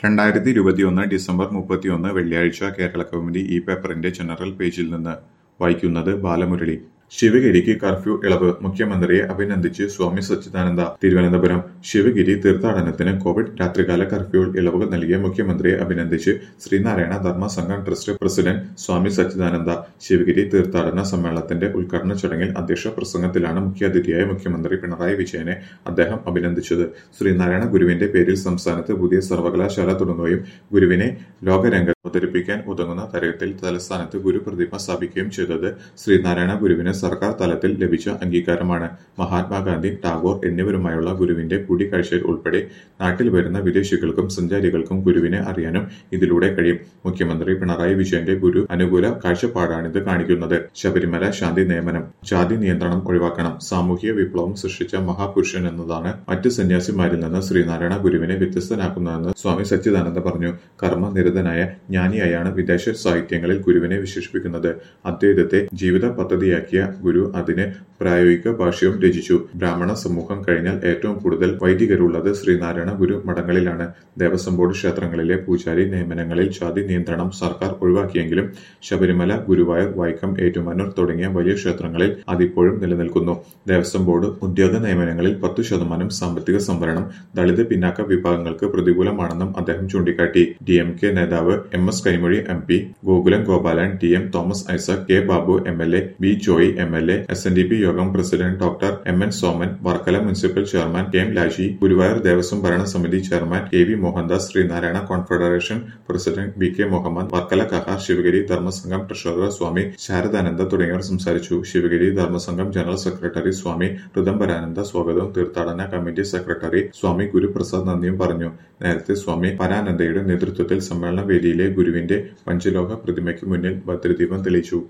രണ്ടായിരത്തി ഇരുപത്തിയൊന്ന് ഡിസംബർ മുപ്പത്തിയൊന്ന് വെള്ളിയാഴ്ച കേരള കൗമുദി ഈ പേപ്പറിന്റെ ജനറൽ പേജിൽ നിന്ന് വായിക്കുന്നത് ബാലമുരളി ശിവഗിരിക്ക് കർഫ്യൂ ഇളവ് മുഖ്യമന്ത്രിയെ അഭിനന്ദിച്ച് സ്വാമി സച്ചിദാനന്ദ തിരുവനന്തപുരം ശിവഗിരി തീർത്ഥാടനത്തിന് കോവിഡ് രാത്രികാല കർഫ്യൂ ഇളവുകൾ നൽകിയ മുഖ്യമന്ത്രിയെ അഭിനന്ദിച്ച് ശ്രീനാരായണ ധർമ്മ സംഘം ട്രസ്റ്റ് പ്രസിഡന്റ് സ്വാമി സച്ചിദാനന്ദ ശിവഗിരി തീർത്ഥാടന സമ്മേളനത്തിന്റെ ഉദ്ഘാടന ചടങ്ങിൽ അധ്യക്ഷ പ്രസംഗത്തിലാണ് മുഖ്യാതിഥിയായ മുഖ്യമന്ത്രി പിണറായി വിജയനെ അദ്ദേഹം അഭിനന്ദിച്ചത് ശ്രീനാരായണ ഗുരുവിന്റെ പേരിൽ സംസ്ഥാനത്ത് പുതിയ സർവകലാശാല തുടങ്ങുകയും ഗുരുവിനെ ലോകരംഗത്ത് അവതരിപ്പിക്കാൻ ഉതകുന്ന തരത്തിൽ തലസ്ഥാനത്ത് ഗുരുപ്രതിമ സ്ഥാപിക്കുകയും ചെയ്തത് ശ്രീനാരായണ ഗുരുവിന് സർക്കാർ തലത്തിൽ ലഭിച്ച അംഗീകാരമാണ് മഹാത്മാഗാന്ധി ടാഗോർ എന്നിവരുമായുള്ള ഗുരുവിന്റെ കൂടിക്കാഴ്ചയിൽ ഉൾപ്പെടെ നാട്ടിൽ വരുന്ന വിദേശികൾക്കും സഞ്ചാരികൾക്കും ഗുരുവിനെ അറിയാനും ഇതിലൂടെ കഴിയും മുഖ്യമന്ത്രി പിണറായി വിജയന്റെ ഗുരു അനുകൂല കാഴ്ചപ്പാടാണിത് കാണിക്കുന്നത് ശബരിമല ശാന്തി നിയമനം ജാതി നിയന്ത്രണം ഒഴിവാക്കണം സാമൂഹിക വിപ്ലവം സൃഷ്ടിച്ച മഹാപുരുഷൻ എന്നതാണ് മറ്റ് സന്യാസിമാരിൽ നിന്ന് ശ്രീനാരായണ ഗുരുവിനെ വ്യത്യസ്തനാക്കുന്നതെന്ന് സ്വാമി സച്ചിദാനന്ദ പറഞ്ഞു കർമ്മനിരതനായ ജ്ഞാനിയായാണ് വിദേശ സാഹിത്യങ്ങളിൽ ഗുരുവിനെ വിശേഷിപ്പിക്കുന്നത് അദ്വൈതത്തെ ജീവിത പദ്ധതിയാക്കിയ ഗുരു അതിന് പ്രായോഗിക ഭാഷ്യവും രചിച്ചു ബ്രാഹ്മണ സമൂഹം കഴിഞ്ഞാൽ ഏറ്റവും കൂടുതൽ വൈദികരുള്ളത് ശ്രീനാരായണ ഗുരു മഠങ്ങളിലാണ് ദേവസ്വം ബോർഡ് ക്ഷേത്രങ്ങളിലെ പൂജാരി നിയമനങ്ങളിൽ ജാതി നിയന്ത്രണം സർക്കാർ ഒഴിവാക്കിയെങ്കിലും ശബരിമല ഗുരുവായൂർ വൈക്കം ഏറ്റുമാനൂർ തുടങ്ങിയ വലിയ ക്ഷേത്രങ്ങളിൽ അതിപ്പോഴും നിലനിൽക്കുന്നു ദേവസ്വം ബോർഡ് ഉദ്യോഗ നിയമനങ്ങളിൽ പത്തു ശതമാനം സാമ്പത്തിക സംവരണം ദളിത് പിന്നാക്ക വിഭാഗങ്ങൾക്ക് പ്രതികൂലമാണെന്നും അദ്ദേഹം ചൂണ്ടിക്കാട്ടി ഡി എം കെ നേതാവ് M S Kanimozhi M P Gokulam Gopalan T M Thomas Isaac K Babu M L A B Joy M L A S N D P യോഗം president doctor M N Soman Varkala municipal chairman K M Laji Guruvayur Devaswom ഭരണസമിതി chairman K V Mohandas Sree Narayana confederation president V K Muhammad Varkala Kahar Sivagiri Dharma Sangham treasurer Swami Saradananda തുടങ്ങിയവർ സംസാരിച്ചു Sivagiri Dharma Sangham general secretary Swami Rithambharananda സ്വാഗതവും തീർത്ഥാടന committee secretary സ്വാമി ഗുരുപ്രസാദ് നന്ദിയും പറഞ്ഞു നേരത്തെ സ്വാമി പരാനന്ദയുടെ നേതൃത്വത്തിൽ സമ്മേളന വേദിയിലെ ഗുരുവിന്റെ പഞ്ചലോഹ പ്രതിമയ്ക്ക് മുന്നിൽ ഭദ്രദീപം തെളിയിച്ചു